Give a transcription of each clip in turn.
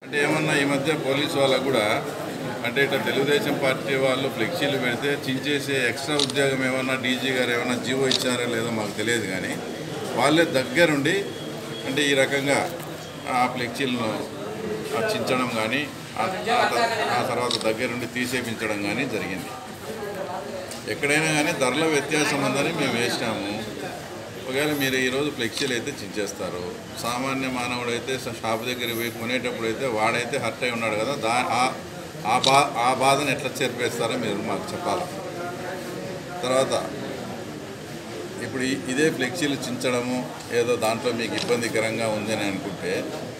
అంటే ఏమన్నా ఈ మధ్య పోలీసు వాళ్ళకు కూడా అంటే ఇట్లా తెలుగుదేశం పార్టీ వాళ్ళు ఫ్లెక్సీలు పెడితే చించేసే ఎక్స్ట్రా ఉద్యోగం ఏమన్నా డీజీ గారు ఏమన్నా జీవో ఇచ్చారో లేదో మాకు తెలియదు కానీ వాళ్ళే దగ్గరుండి అంటే ఈ రకంగా ఆ ఫ్లెక్సీలను ఆ చించడం కానీ ఆ ఆ- ఆ తర్వాత దగ్గరుండి తీసేపించడం కానీ జరిగింది ఎక్కడైనా కానీ ధరల వ్యత్యాసం ఉందని మేము వేసినాము ఒకవేళ మీరు ఈరోజు ఫ్లెక్సీలు అయితే చించేస్తారు సామాన్య మానవుడు అయితే షాప్ దగ్గరికి పోయి కొనేటప్పుడు అయితే వాడైతే హర్ట్ అయి ఉన్నాడు కదా దా ఆ- ఆ బా ఆ బాధను ఎట్లా చేర్పేస్తారో మీరు మాకు చెప్పాలి తర్వాత ఇప్పుడు ఈ- ఇదే ఫ్లెక్సీలు చించడము ఏదో దాంట్లో మీకు ఇబ్బందికరంగా ఉందని అనుకుంటే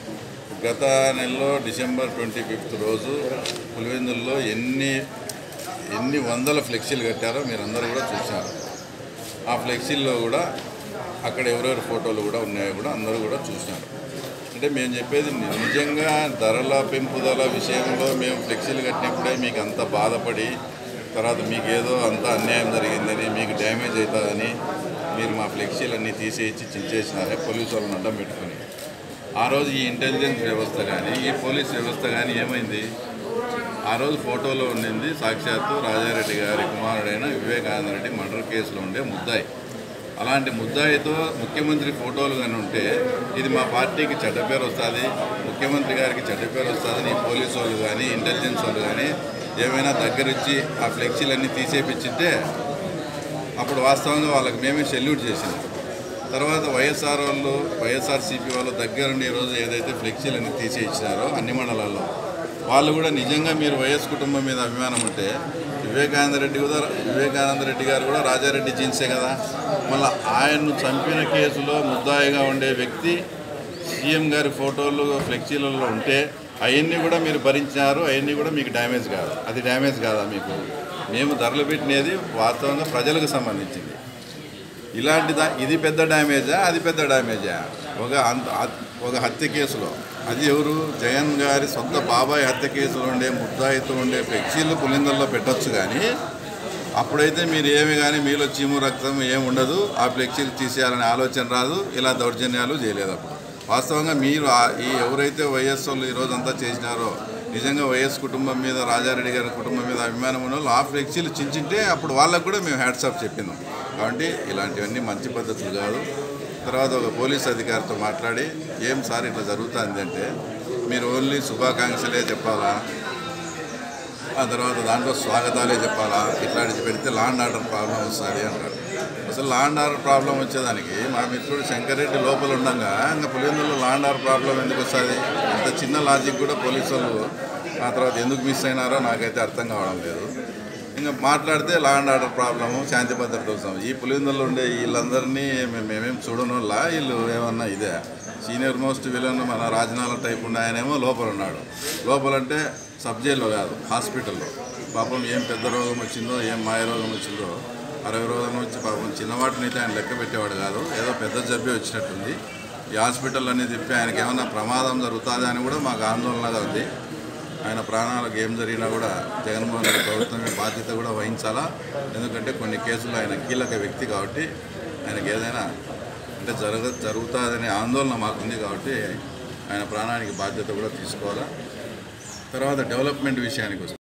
గత నెలలో డిసెంబర్ ట్వంటీ ఫిఫ్త్ రోజు పులివెందుల్లో ఎన్ని ఎన్ని వందల ఫ్లెక్సీలు కట్టారో మీరందరూ కూడా చూశారు ఆ ఫ్లెక్సీల్లో కూడా అక్కడ ఎవరెవరి ఫోటోలు కూడా ఉన్నాయో కూడా అందరూ కూడా చూసినారు అంటే మేము చెప్పేది ని- నిజంగా ధరల పెంపుదల విషయంలో మేము ఫ్లెక్సీలు కట్టినప్పుడే మీకు అంత బాధపడి తర్వాత మీకు ఏదో అంత అన్యాయం జరిగిందని మీకు డ్యామేజ్ అవుతుందని మీరు మా ఫ్లెక్సీలన్నీ తీసేసి చించేసినారే పోలీసు వాళ్ళని అడ్డం పెట్టుకుని ఆ రోజు ఈ ఇంటెలిజెన్స్ వ్యవస్థ కానీ ఈ పోలీస్ వ్యవస్థ కానీ ఏమైంది ఆ రోజు ఫోటోలో ఉండింది సాక్షాత్తు రాజారెడ్డి గారి కుమారుడైన వివేకానంద రెడ్డి మర్డర్ కేసులో ఉండే ముద్దాయి అలాంటి ముద్దాయితో ముఖ్యమంత్రి ఫోటోలు కానీ ఉంటే ఇది మా పార్టీకి చెడ్డ పేరు వస్తుంది ముఖ్యమంత్రి గారికి చెడ్డ పేరు వస్తుందని పోలీసు వాళ్ళు కానీ ఇంటెలిజెన్స్ వాళ్ళు కానీ ఏమైనా దగ్గరొచ్చి ఆ ఫ్లెక్సీలన్నీ తీసేపించింటే అప్పుడు వాస్తవంగా వాళ్ళకి మేమే సెల్యూట్ చేసింది తర్వాత వైఎస్ఆర్ వాళ్ళు వైఎస్ఆర్సీపీ వాళ్ళు దగ్గరుండి ఈరోజు ఏదైతే ఫ్లెక్సీలన్నీ తీసి ఇచ్చినారో అన్ని మండలాల్లో వాళ్ళు కూడా నిజంగా మీరు వైఎస్ కుటుంబం మీద అభిమానం ఉంటే వివేకానంద రెడ్డి కూడా వివేకానంద రెడ్డి గారు కూడా రాజారెడ్డి జీన్సే కదా మళ్ళీ ఆయన్ను చంపిన కేసులో ముద్దాయిగా ఉండే వ్యక్తి సీఎం గారి ఫోటోలు ఫ్లెక్సీలలో ఉంటే అవన్నీ కూడా మీరు భరించినారు అవన్నీ కూడా మీకు డ్యామేజ్ కాదు అది డ్యామేజ్ కాదా మీకు మేము ధరలు పెట్టినది వాస్తవంగా ప్రజలకు సంబంధించింది ఇలాంటి దా ఇది పెద్ద డ్యామేజా అది పెద్ద డ్యామేజా ఒక అంత అ- ఒక హత్య కేసులో అది ఎవరు జగన్ గారి సొంత బాబాయ్ హత్య కేసులో ఉండే ముద్దాయితో ఉండే ఫ్లెక్సీలు పులిందల్లో పెట్టొచ్చు కానీ అప్పుడైతే మీరు ఏమి కానీ మీలో చీము రక్తం ఏమి ఉండదు ఆ ఫ్లెక్సీలు తీసేయాలనే ఆలోచన రాదు ఇలా దౌర్జన్యాలు చేయలేదు అప్పుడు వాస్తవంగా మీరు ఆ- ఈ ఎవరైతే వైఎస్ వాళ్ళు ఈరోజు అంతా చేసినారో నిజంగా వైఎస్ కుటుంబం మీద రాజారెడ్డి గారి కుటుంబం మీద అభిమానం ఉన్న వాళ్ళు ఆ ఫ్లెక్సీలు చించింటే అప్పుడు వాళ్ళకు కూడా మేము హ్యాట్సాప్ చెప్పినాం కాబట్టి ఇలాంటివన్నీ మంచి పద్ధతులు కాదు తర్వాత ఒక పోలీస్ అధికారితో మాట్లాడి ఏం సార్ ఇట్లా జరుగుతుంది అంటే మీరు ఓన్లీ శుభాకాంక్షలే చెప్పాలా ఆ తర్వాత దాంట్లో స్వాగతాలే చెప్పాలా ఇట్లాంటివి పెడితే లాండ్ ఆర్డర్ ప్రాబ్లం వస్తుంది అంటారు అసలు లాండ్ ఆర్డర్ ప్రాబ్లం వచ్చేదానికి మా మిత్రుడు శంకరెడ్డి లోపల ఉండగా ఇంకా పులివెందులో లాండ్ ఆర్డర్ ప్రాబ్లం ఎందుకు వస్తుంది అంత చిన్న లాజిక్ కూడా పోలీసు వాళ్ళు ఆ తర్వాత ఎందుకు మిస్ అయినారో నాకైతే అర్థం కావడం లేదు ఇంకా మాట్లాడితే లా అండ్ ఆర్డర్ ప్రాబ్లము శాంతి భద్రత కోసం ఈ పులివెందుల్లో ఉండే వీళ్ళందరినీ మే- మేమేం చూడనులా వీళ్ళు ఏమన్నా ఇదే సీనియర్ మోస్ట్ విలన్ మన రాజనాల టైప్ ఉన్న ఆయనేమో లోపల ఉన్నాడు లోపలంటే సబ్ జైల్లో కాదు హాస్పిటల్లో పాపం ఏం పెద్ద రోగం వచ్చిందో ఏం మాయ రోగం వచ్చిందో అరవై రోగం వచ్చి పాపం చిన్నవాటిని అయితే ఆయన లెక్క పెట్టేవాడు కాదు ఏదో పెద్ద జబ్బే వచ్చినట్టుంది ఈ హాస్పిటల్ అన్ని తిప్పి ఆయనకి ఏమన్నా ప్రమాదం జరుగుతుందా అని కూడా మాకు ఆందోళనగా ఉంది ఆయన ప్రాణాలకు ఏం జరిగినా కూడా జగన్మోహన్ రెడ్డి ప్రభుత్వమే బాధ్యత కూడా వహించాలా ఎందుకంటే కొన్ని కేసులు ఆయన కీలక వ్యక్తి కాబట్టి ఆయనకి ఏదైనా అంటే జరగ జరుగుతుందనే ఆందోళన మాకుంది కాబట్టి ఆయన ప్రాణానికి బాధ్యత కూడా తీసుకోవాలా తర్వాత డెవలప్మెంట్ విషయానికి వస్తే